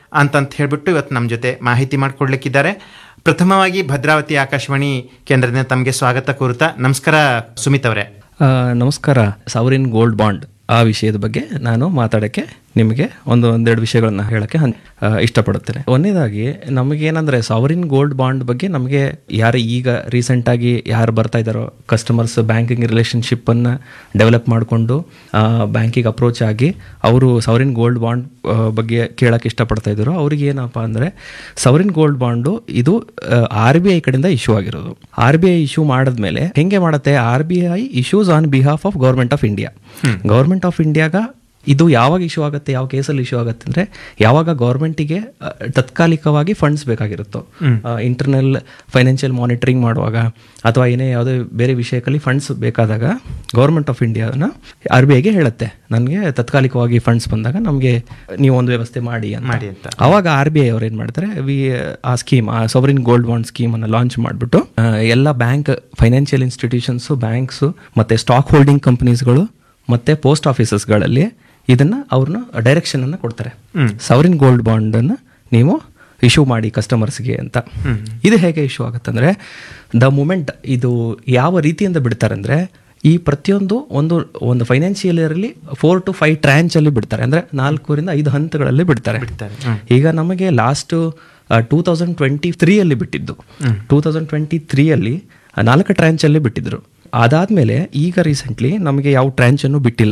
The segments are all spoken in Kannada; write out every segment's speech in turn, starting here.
ಅಂತಂತ ಹೇಳ್ಬಿಟ್ಟು ಇವತ್ತು ನಮ್ಮ ಜೊತೆ ಮಾಹಿತಿ ಮಾಡಿಕೊಡ್ಲಿಕ್ಕಿದ್ದಾರೆ ಪ್ರಥಮವಾಗಿ ಭದ್ರಾವತಿ ಆಕಾಶವಾಣಿ ಕೇಂದ್ರದಿಂದ ತಮಗೆ ಸ್ವಾಗತ ಕೋರುತ್ತಾ ನಮಸ್ಕಾರ ಸುಮಿತ್ ಅವರೇ ಆ, ನಮಸ್ಕಾರ ಸವರಿನ್ ಗೋಲ್ಡ್ ಬಾಂಡ್ ಆ ವಿಷಯದ ಬಗ್ಗೆ ನಾನು ಮಾತಾಡೋಕ್ಕೆ ನಿಮಗೆ ಒಂದು ಒಂದೆರಡು ವಿಷಯಗಳನ್ನ ಹೇಳಕ್ಕೆ ಹನ್- ಆ, ಇಷ್ಟಪಡುತ್ತೇನೆ ಒಂದನೇದಾಗಿ ನಮಗೇನಂದ್ರೆ ಸಾವರಿನ್ ಗೋಲ್ಡ್ ಬಾಂಡ್ ಬಗ್ಗೆ ನಮಗೆ ಯಾರು ಈಗ ರೀಸೆಂಟ್ ಆಗಿ ಯಾರು ಬರ್ತಾ ಇದ್ದಾರೋ ಕಸ್ಟಮರ್ಸ್ ಬ್ಯಾಂಕಿಂಗ್ ರಿಲೇಶನ್ಶಿಪ್ ಅನ್ನ ಡೆವಲಪ್ ಮಾಡಿಕೊಂಡು ಬ್ಯಾಂಕಿಗೆ ಅಪ್ರೋಚ್ ಆಗಿ ಅವರು ಸವರಿನ್ ಗೋಲ್ಡ್ ಬಾಂಡ್ ಬಗ್ಗೆ ಕೇಳಕ್ಕೆ ಇಷ್ಟಪಡ್ತಾ ಇದ್ರು ಅವ್ರಿಗೆ ಏನಪ್ಪ ಅಂದ್ರೆ ಸವರಿನ್ ಗೋಲ್ಡ್ ಬಾಂಡು ಇದು ಆರ್ ಬಿ ಐ ಕಡೆಯಿಂದ ಇಶ್ಯೂ ಆಗಿರೋದು ಆರ್ ಬಿ ಐ ಇಶ್ಯೂ ಮಾಡಿದ್ಮೇಲೆ ಹೆಂಗೆ ಮಾಡುತ್ತೆ R B I issues on behalf of government of India government of ಇಂಡಿಯಾಗ ಇದು ಯಾವಾಗ ಇಶ್ಯೂ ಆಗುತ್ತೆ ಯಾವ ಕೇಸಲ್ಲಿ ಇಶ್ಯೂ ಆಗುತ್ತೆ ಅಂದ್ರೆ ಯಾವಾಗ ಗೌರ್ಮೆಂಟಿಗೆ ತಾತ್ಕಾಲಿಕವಾಗಿ ಫಂಡ್ಸ್ ಬೇಕಾಗಿರುತ್ತೋ ಇಂಟರ್ನಲ್ ಫೈನಾನ್ಷಿಯಲ್ ಮಾನಿಟರಿಂಗ್ ಮಾಡುವಾಗ ಅಥವಾ ಏನೇ ಯಾವುದೇ ಬೇರೆ ವಿಷಯದಲ್ಲಿ ಫಂಡ್ಸ್ ಬೇಕಾದಾಗ ಗೌರ್ಮೆಂಟ್ ಆಫ್ ಇಂಡಿಯಾನ ಆರ್ ಬಿ ಐಗೆ ಹೇಳುತ್ತೆ ನನಗೆ ತಾತ್ಕಾಲಿಕವಾಗಿ ಫಂಡ್ಸ್ ಬಂದಾಗ ನಮಗೆ ನೀವು ಒಂದು ವ್ಯವಸ್ಥೆ ಮಾಡಿ ಅಂತ ಮಾಡಿ ಅಂತ ಅವಾಗ ಆರ್ ಬಿ ಐ ಅವ್ರು ಏನು ಮಾಡ್ತಾರೆ ವಿ ಆ ಸ್ಕೀಮ್ ಆ ಸೊವರಿನ್ ಗೋಲ್ಡ್ ಬಾಂಡ್ ಸ್ಕೀಮ್ ಅನ್ನು ಲಾಂಚ್ ಮಾಡಿಬಿಟ್ಟು ಎಲ್ಲ ಬ್ಯಾಂಕ್ ಫೈನಾನ್ಷಿಯಲ್ ಇನ್ಸ್ಟಿಟ್ಯೂಷನ್ಸು ಬ್ಯಾಂಕ್ಸು ಮತ್ತೆ ಸ್ಟಾಕ್ ಹೋಲ್ಡಿಂಗ್ ಕಂಪನೀಸ್ಗಳು ಮತ್ತೆ ಪೋಸ್ಟ್ ಆಫೀಸಸ್ಗಳಲ್ಲಿ ಇದನ್ನ ಅವ್ರನ್ನ ಡೈರೆಕ್ಷನ್ ಅನ್ನ ಕೊಡ್ತಾರೆ ಸವರಿನ್ ಗೋಲ್ಡ್ ಬಾಂಡ್ ಅನ್ನ ನೀವು ಇಶ್ಯೂ ಮಾಡಿ ಕಸ್ಟಮರ್ಸ್ಗೆ ಅಂತ ಇದು ಹೇಗೆ ಇಶ್ಯೂ ಆಗುತ್ತಂದ್ರೆ ದ ಮೂಮೆಂಟ್ ಇದು ಯಾವ ರೀತಿಯಿಂದ ಬಿಡ್ತಾರೆ ಅಂದ್ರೆ ಈ ಪ್ರತಿಯೊಂದು ಒಂದು ಒಂದು ಫೈನಾನ್ಷಿಯಲ್ ಇಯರಲ್ಲಿ ಫೋರ್ ಟು ಫೈವ್ ಟ್ರಾಂಚ್ ಅಲ್ಲಿ ಬಿಡ್ತಾರೆ ಅಂದ್ರೆ ನಾಲ್ಕೂರಿಂದ ಐದು ಹಂತಗಳಲ್ಲಿ ಬಿಡ್ತಾರೆ ಈಗ ನಮಗೆ ಲಾಸ್ಟ್ ಟೂ ತೌಸಂಡ್ ಟ್ವೆಂಟಿ ತ್ರೀಯಲ್ಲಿ ಬಿಟ್ಟಿದ್ದು ಟೂ ತೌಸಂಡ್ ಟ್ವೆಂಟಿ ತ್ರೀಯಲ್ಲಿ ನಾಲ್ಕು ಟ್ರಾಂಚ್ ಅಲ್ಲಿ ಬಿಟ್ಟಿದ್ರು ಅದಾದ್ಮೇಲೆ ಈಗ ರೀಸೆಂಟ್ಲಿ ನಮಗೆ ಯಾವ ಟ್ರಾಂಚ್ ಅನ್ನು ಬಿಟ್ಟಿಲ್ಲ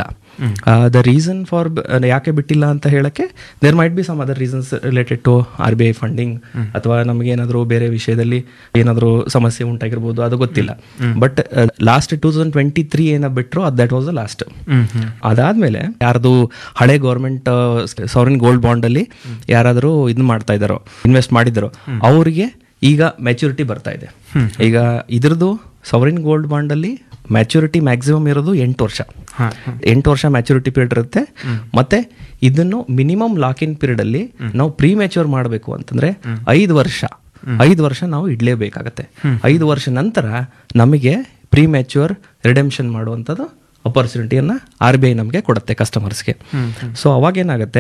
ದ ರೀಸನ್ ಫಾರ್ ಯಾಕೆ ಬಿಟ್ಟಿಲ್ಲ ಅಂತ ಹೇಳಕ್ಕೆ there might be some other reasons related to R B I funding ಅಥವಾ ನಮಗೆ ಏನಾದರೂ ಬೇರೆ ವಿಷಯದಲ್ಲಿ ಏನಾದರೂ ಸಮಸ್ಯೆ ಉಂಟಾಗಿರ್ಬೋದು ಅದು ಗೊತ್ತಿಲ್ಲ but last two thousand twenty three ಏನ ಬಿಟ್ಟರು ಅದು ದಟ್ ವಾಸ್ ದ ಲಾಸ್ಟ್ ಅದಾದ್ಮೇಲೆ ಯಾರ್ದು ಹಳೆ ಗೌರ್ಮೆಂಟ್ ಸವರಿನ್ ಗೋಲ್ಡ್ ಬಾಂಡ್ ಅಲ್ಲಿ ಯಾರಾದರೂ ಇದು ಮಾಡ್ತಾ ಇದ್ದಾರೋ ಇನ್ವೆಸ್ಟ್ ಮಾಡಿದಾರೋ ಅವರಿಗೆ ಈಗ ಮೆಚುರಿಟಿ ಬರ್ತಾ ಇದೆ ಈಗ ಇದ್ರದ್ದು ಸವರಿನ್ ಗೋಲ್ಡ್ ಬಾಂಡ್ ಅಲ್ಲಿ ಮ್ಯಾಚುರಿಟಿ ಮ್ಯಾಕ್ಸಿಮಮ್ ಇರೋದು ಎಂಟು ವರ್ಷ ಎಂಟು ವರ್ಷ ಮ್ಯಾಚುರಿಟಿ ಪೀರಿಯಡ್ ಇರುತ್ತೆ ಮತ್ತೆ ಇದನ್ನು ಮಿನಿಮಮ್ ಲಾಕ್ ಇನ್ ಪೀರಿಯಡ್ ಅಲ್ಲಿ ನಾವು ಪ್ರೀ ಮ್ಯಾಚೂರ್ ಮಾಡಬೇಕು ಅಂತಂದ್ರೆ ಐದು ವರ್ಷ ಐದು ವರ್ಷ ನಾವು ಇಡ್ಲೇಬೇಕಾಗತ್ತೆ ಐದು ವರ್ಷ ನಂತರ ನಮಗೆ ಪ್ರೀ ಮ್ಯಾಚೂರ್ ರಿಡೆಂಪ್ಷನ್ ಮಾಡುವಂಥದ್ದು ಅಪರ್ಚುನಿಟಿಯನ್ನ ಆರ್ ಬಿ ಐ ನಮಗೆ ಕೊಡುತ್ತೆ ಕಸ್ಟಮರ್ಸ್ಗೆ ಸೊ ಅವಾಗ ಏನಾಗುತ್ತೆ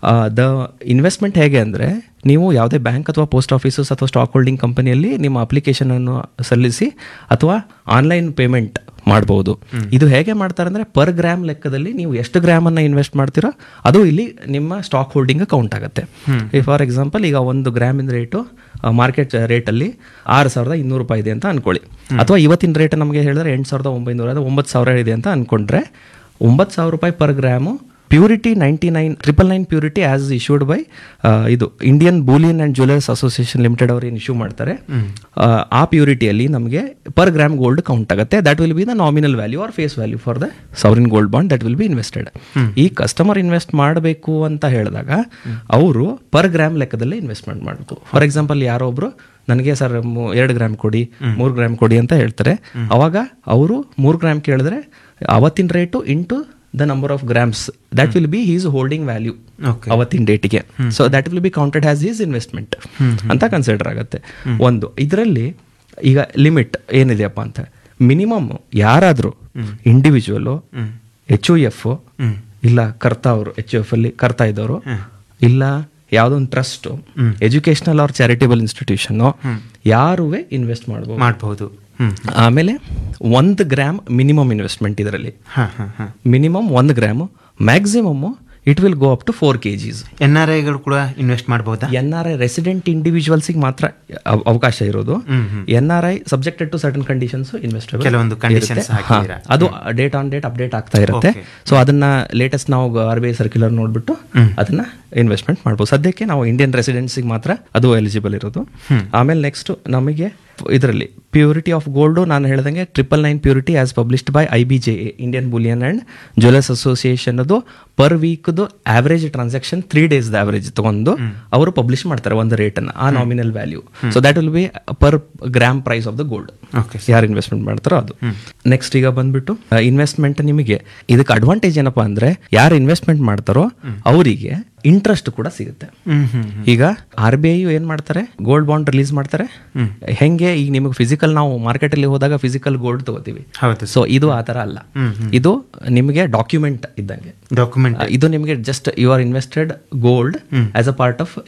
ದ ಇನ್ವೆಸ್ಟ್ಮೆಂಟ್ ಹೇಗೆ ಅಂದರೆ ನೀವು ಯಾವುದೇ ಬ್ಯಾಂಕ್ ಅಥವಾ ಪೋಸ್ಟ್ ಆಫೀಸಸ್ ಅಥವಾ ಸ್ಟಾಕ್ ಹೋಲ್ಡಿಂಗ್ ಕಂಪನಿಯಲ್ಲಿ ನಿಮ್ಮ ಅಪ್ಲಿಕೇಶನ್ ಅನ್ನು ಸಲ್ಲಿಸಿ ಅಥವಾ ಆನ್ಲೈನ್ ಪೇಮೆಂಟ್ ಮಾಡಬಹುದು ಇದು ಹೇಗೆ ಮಾಡ್ತಾರೆ ಅಂದ್ರೆ ಪರ್ ಗ್ರಾಮ್ ಲೆಕ್ಕದಲ್ಲಿ ನೀವು ಎಷ್ಟು ಗ್ರಾಮ್ ಅನ್ನ ಇನ್ವೆಸ್ಟ್ ಮಾಡ್ತೀರೋ ಅದು ಇಲ್ಲಿ ನಿಮ್ಮ ಸ್ಟಾಕ್ ಹೋಲ್ಡಿಂಗ್ ಕೌಂಟ್ ಆಗುತ್ತೆ ಫಾರ್ ಎಕ್ಸಾಂಪಲ್ ಈಗ ಒಂದು ಗ್ರಾಮಿನ ರೇಟು ಮಾರ್ಕೆಟ್ ರೇಟಲ್ಲಿ ಆರು ಸಾವಿರದ ಇನ್ನೂರು ರೂಪಾಯಿ ಇದೆ ಅಂತ ಅನ್ಕೊಳ್ಳಿ ಅಥವಾ ಇವತ್ತಿನ ರೇಟ್ ನಮಗೆ ಹೇಳಿದ್ರೆ ಎಂಟು ಸಾವಿರದ ಒಂಬೈನೂರ ಅದು ಒಂಬತ್ತು ಸಾವಿರ ಇದೆ ಅಂತ ಅನ್ಕೊಂಡ್ರೆ ಒಂಬತ್ತು ಸಾವಿರ ರೂಪಾಯಿ per gram purity ninety nine triple nine purity as issued by ಇದು Indian bullion and jewellers association limited ಅವರು ಏನು ಇಶ್ಯೂ ಮಾಡ್ತಾರೆ ಆ, ಆ ಪ್ಯೂರಿಟಿಯಲ್ಲಿ ನಮಗೆ ಪರ್ ಗ್ರಾಮ್ ಗೋಲ್ಡ್ ಕೌಂಟ್ ಆಗುತ್ತೆ that will be the nominal value or face value for the sovereign gold bond that will be invested ಈ ಕಸ್ಟಮರ್ ಇನ್ವೆಸ್ಟ್ ಮಾಡಬೇಕು ಅಂತ ಹೇಳಿದಾಗ ಅವರು ಪರ್ ಗ್ರಾಮ್ ಲೆಕ್ಕದಲ್ಲಿ ಇನ್ವೆಸ್ಟ್ಮೆಂಟ್ ಮಾಡಬೇಕು ಫಾರ್ ಎಕ್ಸಾಂಪಲ್ ಯಾರೋ ಒಬ್ರು ನನಗೆ ಸರ್ ಎರಡು ಗ್ರಾಮ್ ಕೊಡಿ ಮೂರು ಗ್ರಾಮ್ ಕೊಡಿ ಅಂತ ಹೇಳ್ತಾರೆ ಅವಾಗ ಅವರು ಮೂರು ಗ್ರಾಮ್ ಕೇಳಿದ್ರೆ ಅವತ್ತಿನ rate into the number of grams that will be his holding value Okay. ಅವತ್ತಿನ ಡೇಟಿಗೆ so that will be counted has is investment ಅಂತ ಕನ್ಸಿಡರ್ ಆಗುತ್ತೆ ಒಂದು ಇದರಲ್ಲಿ ಈಗ ಲಿಮಿಟ್ ಏನಿದೆಯಪ್ಪ ಅಂತ ಮಿನಿಮಮ್ ಯಾರಾದರೂ ಇಂಡಿವಿಜುವಲ್ ಎಚ್ ಯು ಎಫ್ ಇಲ್ಲ ಕರ್ತಾ ಅವರು ಎಚ್ ಯು ಎಫ್ ಅಲ್ಲಿ ಕರ್ತಾ ಇದ್ದವರು ಇಲ್ಲ ಯಾವುದೊಂದು trust educational or charitable institution ಯಾರುವೆ ಇನ್ವೆಸ್ಟ್ ಮಾಡಬಹುದು ಮಾಡಬಹುದು ಹ್ಮ್ ಆಮೇಲೆ ಒಂದು ಗ್ರಾಮ್ ಮಿನಿಮಮ್ ಇನ್ವೆಸ್ಟ್ಮೆಂಟ್ ಇದರಲ್ಲಿ ಹಾ ಹಾ ಹಾ ಮಿನಿಮಮ್ ಒಂದು gram maximum it will go up to four K Gs N R ಐಗಳು ಕೂಡ ಇನ್ವೆಸ್ಟ್ ಮಾಡಬಹುದಾ ಎನ್ ಆರ್ ಐ ರೆಸಿಡೆಂಟ್ ಇಂಡಿವಿಜುವಲ್ಸಿಗೆ ಮಾತ್ರ ಅವ- ಅವಕಾಶ ಇರೋದು N R I subjected to certain conditions investable ಕೆಲವೊಂದು ಕಂಡೀಷನ್ಸ್ ಹಾಕಿದ್ದೀರಾ ಅದು ಡೇಟ್ ಆನ್ ಡೇಟ್ ಅಪ್ಡೇಟ್ ಆಗ್ತಾ ಇರುತ್ತೆ ಸೊ ಅದನ್ನ ಲೇಟೆಸ್ಟ್ ನಾವು ಆರ್ ಬಿ ಐ ಸರ್ಕ್ಯುಲರ್ ನೋಡ್ಬಿಟ್ಟು ಅದನ್ನ ಇನ್ವೆಸ್ಟ್ಮೆಂಟ್ ಮಾಡ್ಬೋದು ಸದ್ಯಕ್ಕೆ ನಾವು ಇಂಡಿಯನ್ ರೆಸಿಡೆನ್ಸಿಗೆ ಮಾತ್ರ ಅದು ಎಲಿಜಿಬಲ್ ಇರೋದು ಆಮೇಲೆ ನೆಕ್ಸ್ಟ್ ನಮಗೆ ಇದರಲ್ಲಿ ಪ್ಯೂರಿಟಿ ಆಫ್ ಗೋಲ್ಡು ನಾನು ಹೇಳ್ದಂಗೆ triple nine purity as published by I B J A Indian bullion and jewellers association ಅದು ಪರ್ ವೀಕ್ದು average transaction three days average ತಗೊಂಡು ಅವರು ಪಬ್ಲಿಷ್ ಮಾಡ್ತಾರೆ ಒಂದು ರೇಟನ್ನು ಆ nominal value so that will be per gram price of the gold okay ಯಾರು ಇನ್ವೆಸ್ಟ್ಮೆಂಟ್ ಮಾಡ್ತಾರೋ ಅದು ನೆಕ್ಸ್ಟ್ ಈಗ ಬಂದ್ಬಿಟ್ಟು ಇನ್ವೆಸ್ಟ್ಮೆಂಟ್ ನಿಮಗೆ ಇದಕ್ಕೆ ಅಡ್ವಾಂಟೇಜ್ ಏನಪ್ಪಾ ಅಂದ್ರೆ ಯಾರು ಇನ್ವೆಸ್ಟ್ಮೆಂಟ್ ಮಾಡ್ತಾರೋ ಅವರಿಗೆ ಇಂಟ್ರೆಸ್ಟ್ ಕೂಡ ಸಿಗುತ್ತೆ ಹ್ಮ್ ಹ್ಮ್ ಈಗ ಆರ್ ಬಿ ಐ ಏನ್ ಮಾಡ್ತಾರೆ ಗೋಲ್ಡ್ ಬಾಂಡ್ ರಿಲೀಸ್ ಮಾಡ್ತಾರೆ ಹೆಂಗೆ ಈಗ ನಿಮಗೆ ಫಿಸಿಕಲ್ ನಾವು ಮಾರ್ಕೆಟ್ ಅಲ್ಲಿ ಹೋದಾಗ ಫಿಸಿಕಲ್ ಗೋಲ್ಡ್ ತಗೋತೀವಿ ಹೌದು ಸೊ ಇದು ಆ ತರ ಅಲ್ಲ ಇದು ನಿಮಗೆ ಡಾಕ್ಯುಮೆಂಟ್ ಇದ್ದಂಗೆ ಡಾಕ್ಯುಮೆಂಟ್ ಇದು ನಿಮಗೆ just you are invested gold as a part of